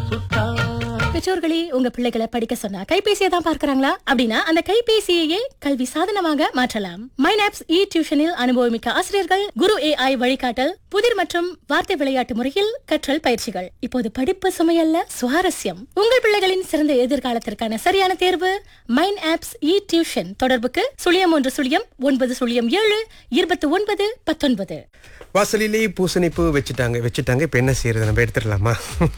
சுட்டா பெற்றோர்களே உங்க பிள்ளைகளை படிக்க சொன்னா கைபேசியை தான் பார்க்கறாங்களா அப்படின்னா அந்த கைபேசியையே கல்வி சாதனமாக மாற்றலாம் மைனாப்ஸ் இ டியூஷனில் அனுபவமிக்க ஆசிரியர்கள் குரு ஏஐ வழிகாட்டல் புதிர் மற்றும் வார்த்தை விளையாட்டு முறையில் கற்றல் பயிற்சிகள் இப்போது படிப்பு சுமையல்ல சுவாரஸ்யம் உங்கள் பிள்ளைகளின் சிறந்த எதிர்காலத்திற்கான சரியான தேர்வு மைன் ஆப்ஸ் இ டியூஷன் தொடர்புக்கு சுழியம் ஒன்று சுழியம் ஒன்பது சுழியம் ஏழு இருபத்தி ஒன்பது பத்தொன்பது வாசலிலே பூசணிப்பூ வச்சுட்டாங்க வச்சுட்டாங்க இப்போ என்ன செய்யறது நம்ம எடுத்துடலாமா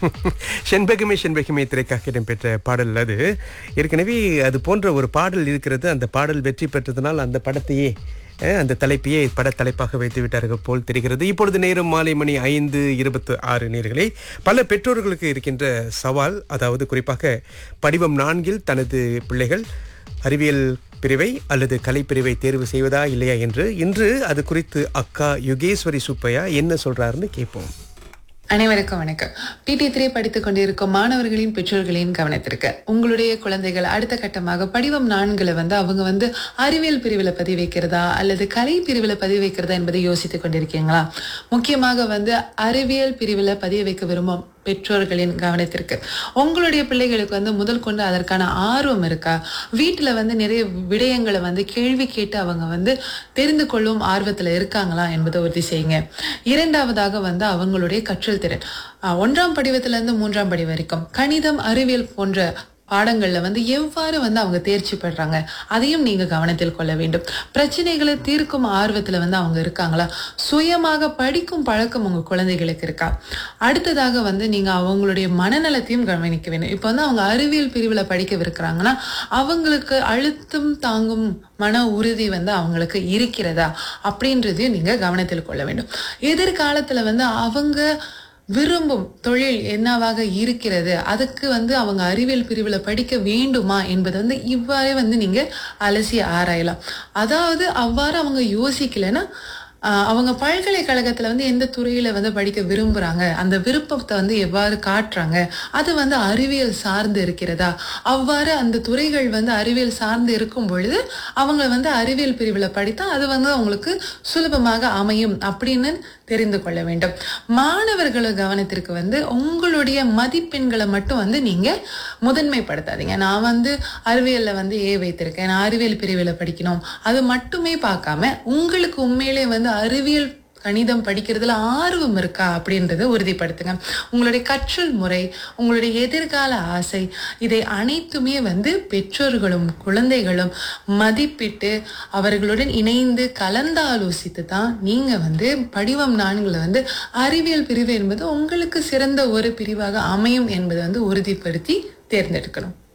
செண்பகமே செண்பகமே திரைக்காக இடம்பெற்ற பாடல் அது ஏற்கனவே அது போன்ற ஒரு பாடல் இருக்கிறது அந்த பாடல் வெற்றி பெற்றதனால் அந்த படத்தையே அஹ், அந்த தலைப்பையே பட தலைப்பாக வைத்து விட்டார்கள் போல் தெரிகிறது இப்பொழுது நேரம் மாலை மணி ஐந்து இருபத்து ஆறு நேர்களே பல பெற்றோர்களுக்கு இருக்கின்ற சவால் அதாவது குறிப்பாக படிவம் நான்கில் தனது பிள்ளைகள் அறிவியல் பிரிவை அல்லது கலைப்பிரிவை தேர்வு செய்வதா இல்லையா என்று இன்று அது குறித்து அக்கா யுகேஸ்வரி சுப்பையா என்ன சொல்றாருன்னு கேட்போம் அனைவருக்கும் வணக்கம் பிடி த்ரீ படித்துக் கொண்டிருக்கும் மாணவர்களின் பெற்றோர்களின் கவனத்திற்கு உங்களுடைய குழந்தைகள் அடுத்த கட்டமாக படிவம் நான்குல வந்து அவங்க வந்து அறிவியல் பிரிவில் பதிவு வைக்கிறதா அல்லது கலை பிரிவில் பதிவு வைக்கிறதா என்பதை யோசித்துக் கொண்டிருக்கீங்களா முக்கியமாக வந்து அறிவியல் பிரிவில் பதிவு வைக்க விரும்பும் பெற்றோர்களின் கவனத்திற்கு உங்களுடைய பிள்ளைகளுக்கு வந்து முதல் கொண்டு அதற்கான ஆர்வம் இருக்கா வீட்டில் வந்து நிறைய விடயங்களை வந்து கேள்வி கேட்டு அவங்க வந்து தெரிந்து கொள்ளும் ஆர்வத்தில் இருக்காங்களா என்பதை உறுதி செய்யுங்க இரண்டாவதாக வந்து அவங்களுடைய கற்றல் திறன் ஆஹ் ஒன்றாம் படிவத்துல இருந்து மூன்றாம் படி வரைக்கும் கணிதம் அறிவியல் போன்ற பாடங்கள்ல வந்து எவ்வாறு வந்து அவங்க தேர்ச்சி பெறாங்க அதையும் நீங்க கவனத்தில் கொள்ள வேண்டும் பிரச்சனைகளை தீர்க்கும் ஆர்வத்துல வந்து அவங்க இருக்காங்களா சுயமாக படிக்கும் பழக்கம் உங்க குழந்தைகளுக்கு இருக்கா அடுத்ததாக வந்து நீங்க அவங்களுடைய மனநலத்தையும் கவனிக்க வேண்டும் இப்போ வந்து அவங்க அறிவியல் பிரிவுல படிக்கவிருக்கிறாங்கன்னா அவங்களுக்கு அழுத்தம் தாங்கும் மன உறுதி வந்து அவங்களுக்கு இருக்கிறதா அப்படின்றதையும் நீங்க கவனத்தில் கொள்ள வேண்டும் எதிர்காலத்துல வந்து அவங்க விரும்பும் தொழில் என்னவாக இருக்கிறது அதுக்கு வந்து அவங்க அறிவியல் பிரிவில் படிக்க வேண்டுமா என்பதை வந்து இவ்வாறே வந்து நீங்க அலசி ஆராயலாம் அதாவது அவ்வாறு அவங்க யோசிக்கலைன்னா ஆஹ் அவங்க பல்கலைக்கழகத்துல வந்து எந்த துறையில வந்து படிக்க விரும்புறாங்க அந்த விருப்பத்தை வந்து எவ்வாறு காட்டுறாங்க அது வந்து அறிவியல் சார்ந்து இருக்கிறதா அவ்வாறு அந்த துறைகள் வந்து அறிவியல் சார்ந்து இருக்கும் பொழுது அவங்க வந்து அறிவியல் பிரிவில் படித்தா அது வந்து அவங்களுக்கு சுலபமாக அமையும் அப்படின்னு தெரிந்து கொள்ள வேண்டும் மாணவர்களை கவனத்திற்கு வந்து உங்களுடைய மதிப்பெண்களை மட்டும் வந்து நீங்க முதன்மைப்படுத்தாதீங்க நான் வந்து அறிவியல்ல வந்து ஏ வைத்திருக்கேன் நான் அறிவியல் பிரிவில் படிக்கணும் அது மட்டுமே பார்க்காம உங்களுக்கு உண்மையிலே வந்து அறிவியல் கணிதம் படிக்கிறதுல ஆர்வம் இருக்கா அப்படின்றத உறுதிப்படுத்துங்க உங்களுடைய கற்றல் முறை உங்களுடைய எதிர்கால ஆசை இதை அனைத்துமே வந்து பெற்றோர்களும் குழந்தைகளும் மதிப்பிட்டு அவர்களுடன் இணைந்து கலந்தாலோசித்து தான் நீங்க வந்து படிவம் நான்குல வந்து அறிவியல் பிரிவு என்பது உங்களுக்கு சிறந்த ஒரு பிரிவாக அமையும் என்பதை வந்து உறுதிப்படுத்தி தேர்ந்தெடுக்கணும்